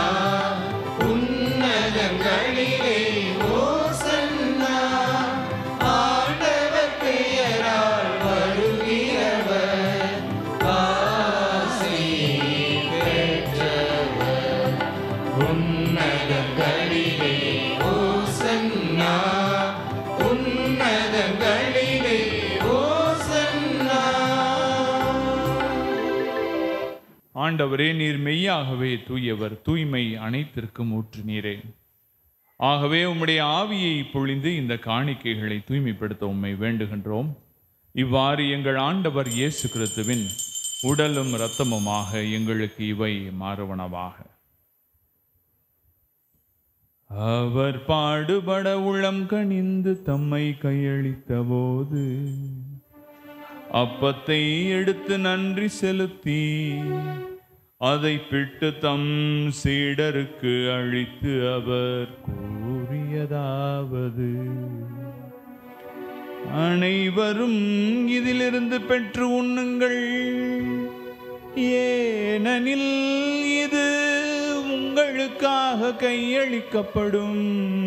உன்னதங்களிலே ஓசன்னா ஆண்டவர் பெயரால் வருகிறவர் ஆசி பெற்றவர் உன்னதங்களிலே ஓசன்னா உன்னதங்களிலே ஓசன்னா ஆண்டவரே நீர் மெய்யாகவே தூயவர் தூய்மை அனைத்திற்கும் ஊற்று நீரே ஆகவே உம்முடைய ஆவியை பொழிந்து இந்த காணிக்கைகளை தூய்மைப்படுத்த உம்மை வேண்டுகின்றோம் இவ்வாறு எங்கள் ஆண்டவர் இயேசு கிறிஸ்துவின் உடலும் இரத்தமுமாக எங்களுக்கு இவை மாறுவனவாக அவர் பாடுபட உளம் கனிந்து தம்மை கையளித்த போது அப்பத்தை எடுத்து நன்றி செலுத்தி அதை பிட்டு தம் சீடருக்கு அழித்து அவர் கூறியதாவது அனைவரும் இதிலிருந்து பெற்று உண்ணுங்கள் ஏனெனில் இது உங்களுக்காக கையளிக்கப்படும்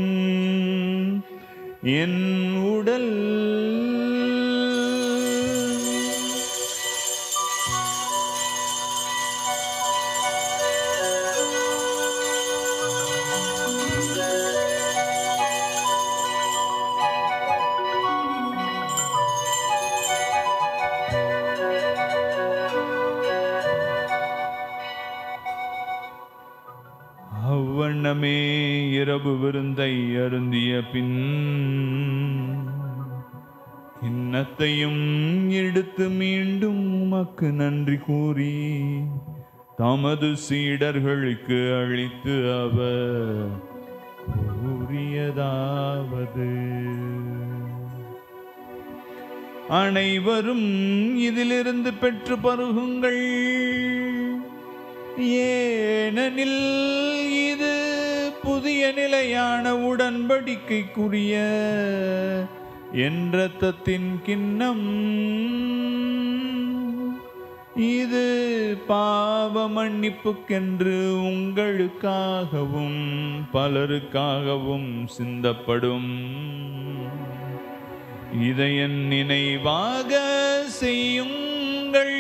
என் உடல் அவ்வண்ணமே இரவு விருந்தை அருந்திய பின் கிண்ணத்தையும் எடுத்து மீண்டும் உமக்கு நன்றி கூறி தமது சீடர்களுக்கு அளித்து அவர் கூறியதாவது அனைவரும் இதிலிருந்து பெற்று பருகுங்கள் ஏனெனில் இது புதிய நிலையான உடன்படிக்கைக்குரிய என் இரத்தத்தின் கிண்ணம் இது பாவ மன்னிப்புக்கென்று உங்களுக்காகவும் பலருக்காகவும் சிந்தப்படும் இதை என் நினைவாக செய்யுங்கள்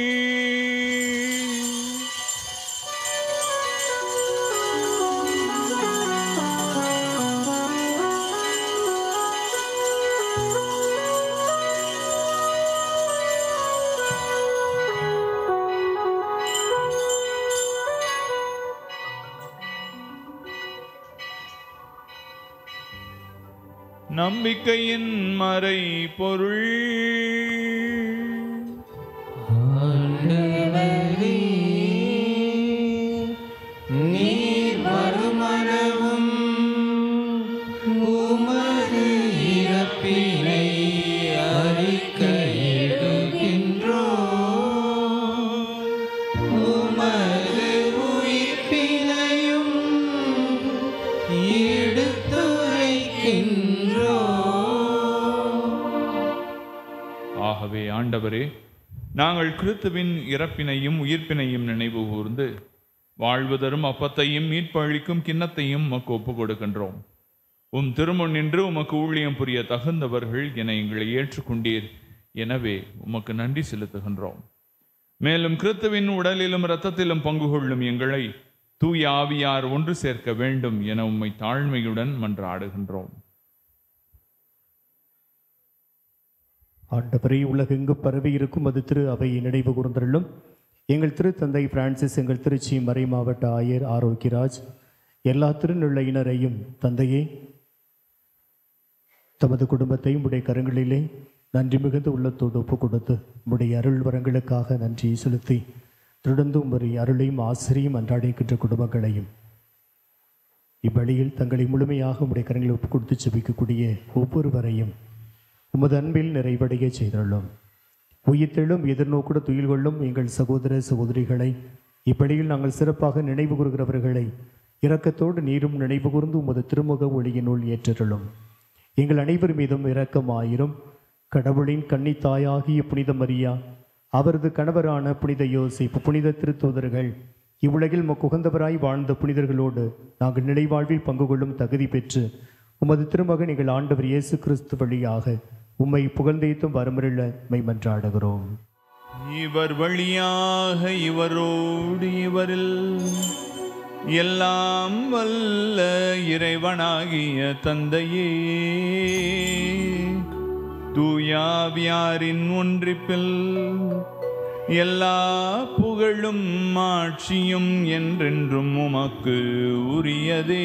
நம்பிக்கையின் மறை பொருள் நீர் மறுமணவும் உமது இறப்பினை அறிக்கையிடுகின்றோ உமது உயிர்ப்பினையும் எடுத்துரைக்கின்றோ ஆகவே ஆண்டவரே நாங்கள் கிறிஸ்துவின் இறப்பினையும் உயிர்ப்பினையும் நினைவு கூர்ந்து வாழ்வு தரும் அப்பத்தையும் மீட்பு அளிக்கும் கிண்ணத்தையும் உமக்கு ஒப்புக் கொடுக்கின்றோம் உம் திருமுன் நின்று உமக்கு ஊழியம் புரிய தகுந்தவர்கள் என எங்களை ஏற்றுக்கொண்டீர் எனவே உமக்கு நன்றி செலுத்துகின்றோம் மேலும் கிறிஸ்துவின் உடலிலும் இரத்தத்திலும் பங்கு கொள்ளும் எங்களை தூய ஆவியார் ஒன்று சேர்க்க வேண்டும் என உம்மை தாழ்மையுடன் மன்றாடுகின்றோம் ஆண்டவரே உலகெங்கு பரவி இருக்கும் அது திரு அவையை நினைவு கூர்ந்தருளும் எங்கள் திருத்தந்தை பிரான்சிஸ் எங்கள் திருச்சி மறை மாவட்ட ஆயர் ஆரோக்கியராஜ் எல்லா திருநிலையினரையும் தந்தையே தமது குடும்பத்தையும் உடைய கரங்களிலே நன்றி மிகுந்த உள்ளத்தோடு ஒப்பு கொடுத்து உடைய அருள் வரங்களுக்காக நன்றியை செலுத்தி தொடர்ந்து உமது அருளையும் ஆசிரியும் அன்றாடிக்கின்ற குடும்பங்களையும் இவ்வழியில் தங்களை முழுமையாக உடைய கரங்களில் ஒப்பு கொடுத்து செபிக்கக்கூடிய ஒவ்வொருவரையும் உமது அன்பில் நிறைவடைய செய்துள்ளோம் உயிர்த்தெழும் எதிர்நோக்குட துயில் கொள்ளும் எங்கள் சகோதர சகோதரிகளை இப்படியில் நாங்கள் சிறப்பாக நினைவு கூறுகிறவர்களை இரக்கத்தோடு நீரும் நினைவு கூர்ந்து உமது திருமுக ஒளியினுள் ஏற்றருளும் எங்கள் அனைவர் மீதும் இரக்கமாயிரும் கடவுளின் கன்னித்தாயாகிய புனித மரியா அவரது கணவரான புனித யோசிப்பு புனித திருத்தூதர்கள் இவ்வுலகில் முக்குகந்தவராய் வாழ்ந்த புனிதர்களோடு நாங்கள் நிலைவாழ்வில் பங்கு கொள்ளும் தகுதி பெற்று உமது திருமகன் எங்கள் ஆண்டவர் இயேசு கிறிஸ்து வழியாக உம்மை புகழ்ந்தேத்தும் வரமருள மை மன்றாடுகிறோம் இவர் வழியாக இவரோடு இவரில் எல்லாம் வல்ல இறைவனாகிய தந்தையே தூயாவியாரின் ஒன்றிப்பில் எல்லா புகழும் புகழும் ஆட்சியும் என்றென்றும் உமக்கு உரியதே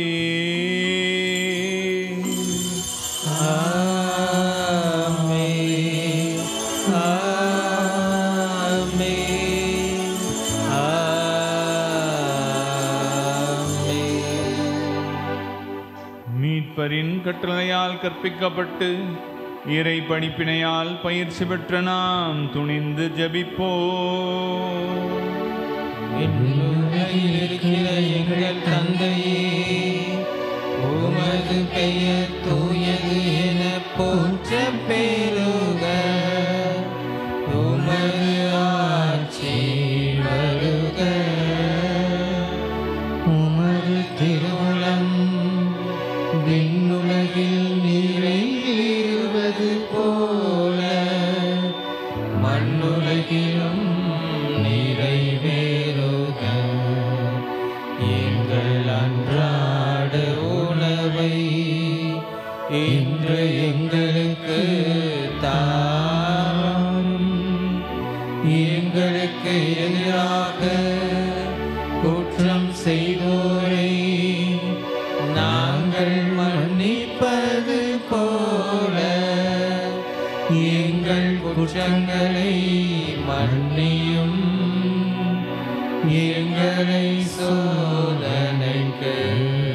மீட்பரின் கட்டளையால் கற்பிக்கப்பட்டு இறை படிப்பினையால் பயிற்சி பெற்ற நாம் துணிந்து ஜெபிப்போம் விண்ணுலகில் இருக்கிற எங்கள் தந்தையே உமது பெயர் தூயது என போற்ற பெருக உமது ஆட்சி வருக உமது திருவுளம் விண்ணுலகில் நிறைவேறுவது போல மண்ணுலகிலும் நிறைவேறுக எங்கள் அன்றாட உணவை இன்று எங்களுக்கு தாரும் எங்களுக்கு எதிராக குற்றம் செய்தோரை நாங்கள் மன்னிப்பது போல எங்கள் குற்றங்களை மன்னியும் எங்களை சோதனைக்கு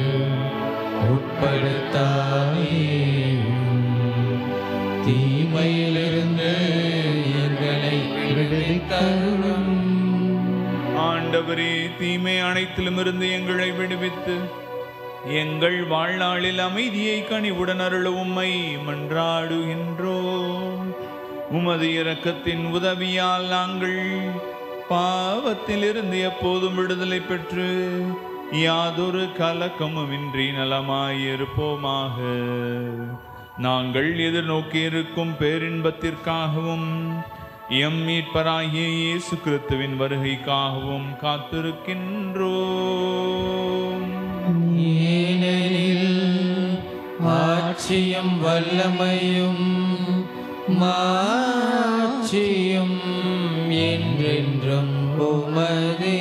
உட்படுத்தாதேயும் தீமையிலிருந்து எங்களை விடுவித்தருளும் ஆண்டவரே தீமை அனைத்திலும் இருந்து எங்களை விடுவித்து எங்கள் வாழ்நாளில் அமைதியை கனிவுடன் அருள உம்மை மன்றாடுகின்றோம் உமது இரக்கத்தின் உதவியால் நாங்கள் பாவத்திலிருந்து எப்போதும் விடுதலை பெற்று யாதொரு கலக்கமுமின்றி நலமாயிருப்போமாக நாங்கள் எதிர்நோக்கி இருக்கும் பேரின்பத்திற்காகவும் எம் மீட்பராகிய இயேசு கிறிஸ்துவின் வருகைக்காகவும் காத்திருக்கின்றோம் ஏனெனில் ஆட்சியும் வல்லமையும் மாட்சியும் என்றென்றும் உமதே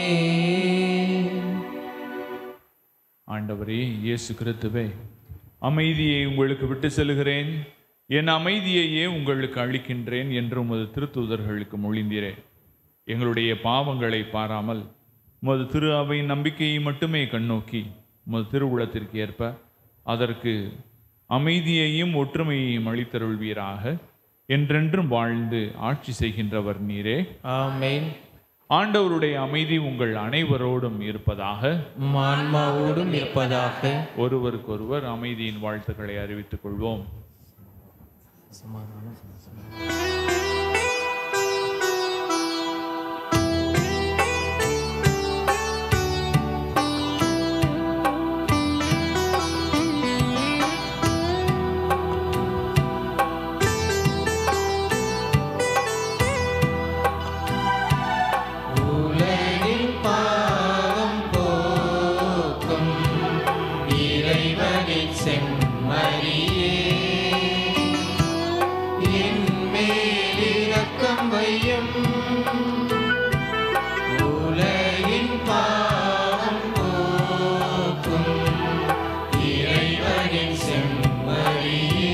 ஆண்டவரே இயேசு கிறிஸ்துவே அமைதியை உங்களுக்கு விட்டு செல்கிறேன் என் அமைதியையே உங்களுக்கு அளிக்கின்றேன் என்று உமது திருத்தூதர்களுக்கு மொழிந்தீரே எங்களுடைய பாவங்களை பாராமல் உமது திரு அவை நம்பிக்கையை மட்டுமே கண்ணோக்கி உமது திருவுளத்திற்கு ஏற்ப அதற்கு அமைதியையும் ஒற்றுமையையும் அளித்தருள்வீராக என்றென்றும் வாழ்ந்து ஆட்சி செய்கின்றவர் நீரே ஆமென் ஆண்டவருடைய அமைதி உங்கள் அனைவரோடும் இருப்பதாக ஆன்மாவோடும் இருப்பதாக ஒருவருக்கொருவர் அமைதியின் வாழ்த்துக்களை அறிவித்துக் கொள்வோம் உலகின் பாவம் போக்கும் இறைவனின் செம்மறியே என் மேல் இரக்கம் வையும் உலகின் பாவம் போக்கும் இறைவனின் செம்மறியே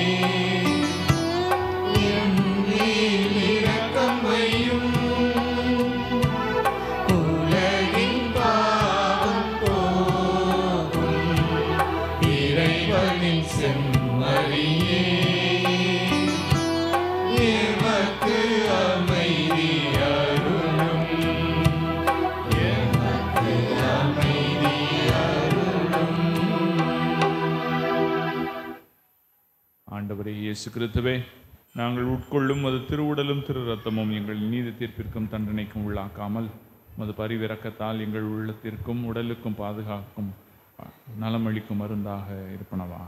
என் மேல் இரக்கம் வையும் உலகின் பாவம் போகும் இறைவனின் செம்மறியே எமக்கு அமைதி அருளும் எமக்கு அமைதி அருளும் ஆண்டவரே இயேசு கிறிஸ்துவே நாங்கள் உட்கொள்ளும் அது திருவுடலும் திரு ரத்தமும் எங்கள் நீதி தீர்ப்பிற்கும் தண்டனைக்கும் உள்ளாக்காமல் மது பரிவிறக்கத்தால் எங்கள் உள்ளத்திற்கும் உடலுக்கும் பாதுகாக்கும் அ, நலமளிக்கும் மருந்தாக இருப்பனவாக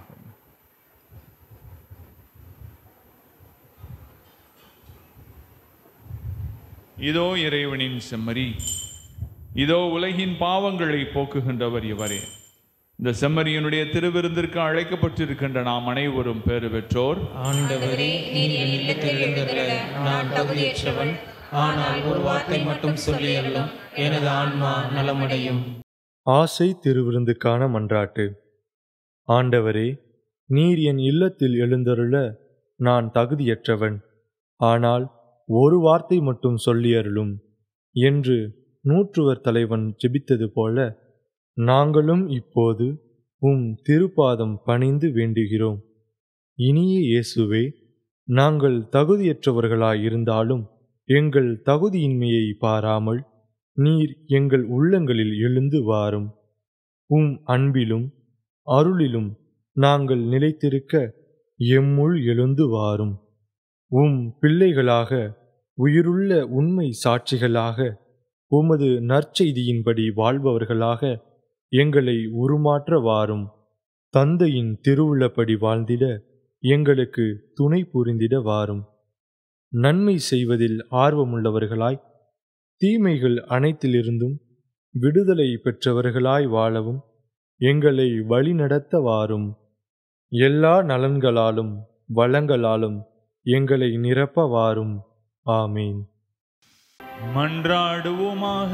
இதோ இறைவனின் செம்மறி இதோ உலகின் பாவங்களை போக்குகின்றவர் இவரே இந்த செம்மறியனுடைய திருவிருந்திற்கு அழைக்கப்பட்டிருக்கின்ற நாம் அனைவரும் பேறு பெற்றோர் ஆண்டவரே நீர் என் இல்லத்தில் எழுந்தருள நான் தகுதியற்றவன் ஆனால் ஒரு வார்த்தை மட்டும் சொல்லி அருளும் எனது ஆன்மா நலமடையும் ஆசை திருவிருந்துக்கான மன்றாட்டு ஆண்டவரே நீர் என் இல்லத்தில் எழுந்தருள நான் தகுதியற்றவன் ஆனால் ஒரு வார்த்தை மட்டும் சொல்லி அருளும் என்று நூற்றுவர் தலைவன் ஜெபித்தது போல நாங்களும் இப்போது உம் திருப்பாதம் பணிந்து வேண்டுகிறோம் இனிய இயேசுவே நாங்கள் தகுதியற்றவர்களாயிருந்தாலும் எங்கள் தகுதியின்மையை பாராமல் நீர் எங்கள் உள்ளங்களில் எழுந்து வாரும் உம் அன்பிலும் அருளிலும் நாங்கள் நிலைத்திருக்க எம்முள் எழுந்து வாரும் உம் பிள்ளைகளாக உயிருள்ள உண்மை சாட்சிகளாக உமது நற்செய்தியின்படி வாழ்பவர்களாக எங்களை உருமாற்ற வாரும் தந்தையின் திருவுள்ளப்படி வாழ்ந்திட எங்களுக்கு துணை புரிந்திட வாரும் நன்மை செய்வதில் ஆர்வமுள்ளவர்களாய் தீமைகள் அனைத்திலிருந்தும் விடுதலை பெற்றவர்களாய் வாழவும் எங்களை வழிநடத்த வாரும் எல்லா நலன்களாலும் வளங்களாலும் எங்களை நிரப்ப வாரும் ஆமீன் மன்றாடுவோமாக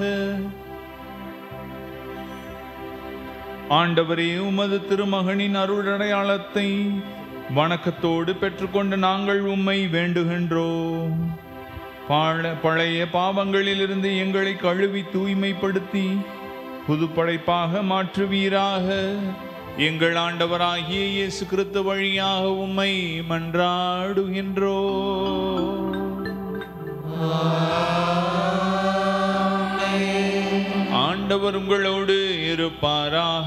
ஆண்டவரே உமது திருமகனின் அருளடையாளத்தை வணக்கத்தோடு பெற்றுக்கொண்டு நாங்கள் உம்மை வேண்டுகின்றோம் பாழ பழைய பாவங்களிலிருந்து எங்களை கழுவி தூய்மைப்படுத்தி புதுப்படைப்பாக மாற்றுவீராக எங்கள் ஆண்டவராகிய இயேசு கிறிஸ்து வழியாக உம்மை மன்றாடுகின்றோ ஆண்டவர் உங்களோடு இருப்பாராக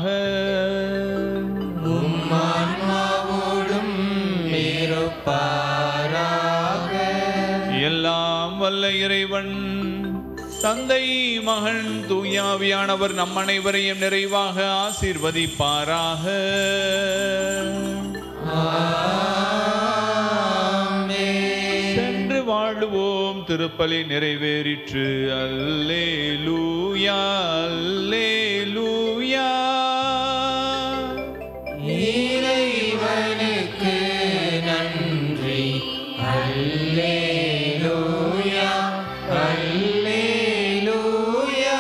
எல்லாம் வல்ல இறைவன் தந்தை மகன் தூயாவியானவர் நம் அனைவரையும் நிறைவாக ஆசீர்வதிப்பாராக சென்று வாழுவோம் திருப்பலி நிறைவேறிற்று அல்லே லூயா அல்லே லூயா இறைவனுக்கு நன்றி அல்லேலூயா அல்லேலூயா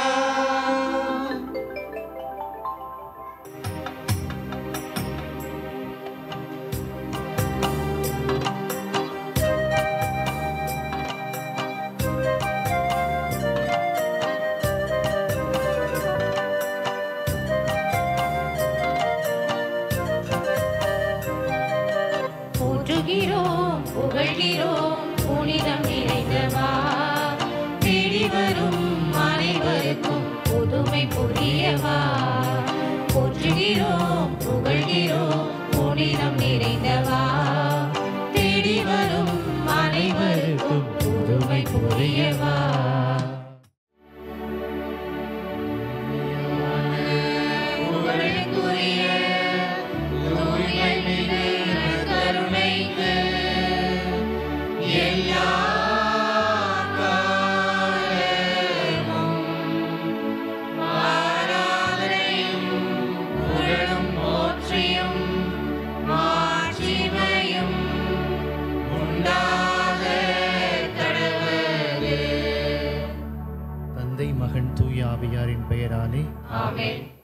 போற்றுகிறோம் புகழ்கிறோம் புனிதம் நிறைந்தவா தேடி வரும் அனைவருக்கும் புதுமை புரியவா போற்றுகிறோம் புகழ்கிறோம் புனிதம் நிறைந்தவா தேடி வரும் அனைவருக்கும் புதுமை புரியவா புகழுக்குரிய தூய மிகு கருணைக்கு எல்லா காலமும் ஆராதனையும் புகழும் போற்றியும் மாட்சிமையும் உண்டாக கடவுளே தந்தை மகன் தூய ஆவியாரின் பெயராலே ஆமென்